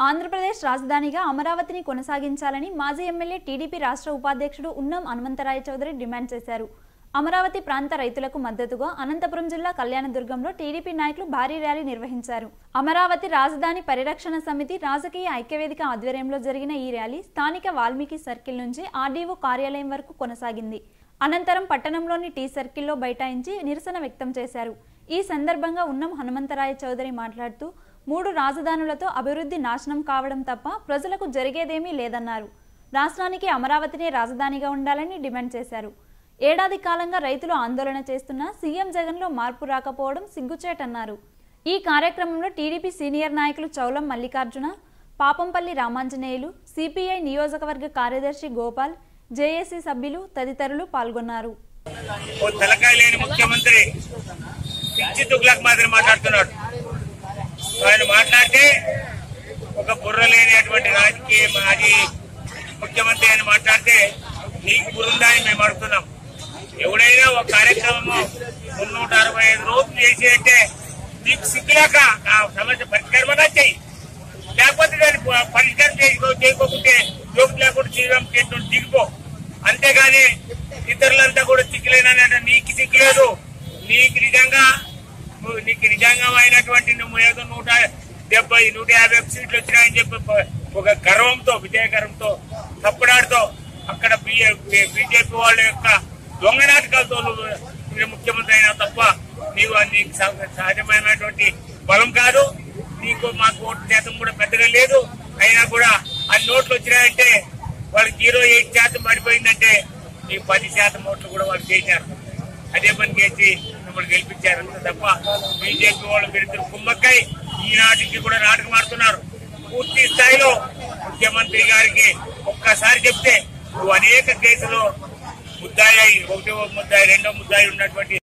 ఆంధ్రప్రదేశ్ రాజధానిగా అమరావతిని కొనసాగించాలని మాజీ ఎమ్మెల్యే టీడీపీ రాష్ట్ర ఉపాధ్యక్షుడు ఉన్నం హనుమంతరాయ చౌదరి డిమాండ్ చేశారు అమరావతి ప్రాంత రైతులకు మద్దతుగా అనంతపురం జిల్లా కళ్యాణదుర్గంలో టీడీపీ నాయకులు భారీ ర్యాలీ నిర్వహించారు అమరావతి రాజధాని పరిరక్షణ సమితి రాజకీయ ఐక్యవేదిక ఆధ్వర్యంలో జరిగిన ఈ ర్యాలీ స్థానిక వాల్మీకి సర్కిల్ నుంచి ఆర్డీఓ కార్యాలయం వరకు కొనసాగింది అనంతరం పట్టణంలోని టీ సర్కిల్లో బైఠాయించి నిరసన వ్యక్తం చేశారు ఈ సందర్భంగా ఉన్నం హనుమంతరాయ చౌదరి మాట్లాడుతూ మూడు రాజధానులతో అభివృద్ధి నాశనం కావడం తప్ప ప్రజలకు జరిగేదేమీ లేదన్నారు రాష్ట్రానికి అమరావతినే రాజధానిగా ఉండాలని డిమాండ్ చేశారు ఏడాది కాలంగా రైతులు ఆందోళన చేస్తున్నా సీఎం జగన్లో మార్పు రాకపోవడం సిగ్గుచేటన్నారు ఈ కార్యక్రమంలో టీడీపీ సీనియర్ నాయకులు చౌలం మల్లికార్జున పాపంపల్లి రామాంజనేయులు సిపిఐ నియోజకవర్గ కార్యదర్శి గోపాల్ జేఏసీ సభ్యులు తదితరులు పాల్గొన్నారు ఓ తలకాయ లేని ముఖ్యమంత్రి పిచ్చి తుగ్లక్ మాదిరి మాట్లాడుతున్నాడు ఆయన మాట్లాడితే ఒక బుర్ర లేనటువంటి రాజకీయ మాజీ ముఖ్యమంత్రి అని మాట్లాడితే నీకు బుర్రుందా అని మేము అడుగుతున్నాం ఎవడైనా ఒక కార్యక్రమము మున్నూట అరవై ఐదు రోజులు చేసి అంటే నీకు సిగ్గులేక ఆ సమస్య పరిష్కారమన్నా చెయ్యి లేకపోతే దాన్ని ప- పరిష్కారం చేసుకో చేయకోకుంటే జోకు లేకుండా చేయడం చేతులు దిగిపో అంతేగాని ఇతరులంతా కూడా సిగ్గులేనని నీకు సిగ్గులేదు నీకు నిజంగా నువ్వు నీకు నిజంగా అయినటువంటి నువ్వు ఏదో నూట డెబ్బై నూట యాభై సీట్లు వచ్చినాయని చెప్పి ప- ఒక గర్వంతో విజయగర్వంతో తప్పుడాడుతో అక్కడ బీజేపీ వాళ్ళ యొక్క దొంగ నాటకాలతో నువ్వు మీరు ముఖ్యమంత్రి అయినా తప్ప నీవు నీకు సహ- సహజమైనటువంటి బలం కాదు నీకు మాకు ఓటు శాతం కూడా పెద్దగా లేదు అయినా కూడా అన్ని ఓట్లు వచ్చినాయంటే వాళ్ళకి జీరో ఎయిట్ శాతం పడిపోయిందంటే ఈ పది శాతం ఓట్లు కూడా వాళ్ళు చేశారు అదే పని చేసి మిమ్మల్ని గెలిపించారు అంతే తప్ప బీజేపీ వాళ్ళు మీరు కుమ్మక్కై ఈనాటికి కూడా నాటకం ఆడుతున్నారు పూర్తి స్థాయిలో ముఖ్యమంత్రి గారికి ఒక్కసారి చెప్తే నువ్వు అనేక కేసులు ముద్దాయి ఒకటో ముద్దాయి రెండో ముద్దాయి ఉన్నటువంటి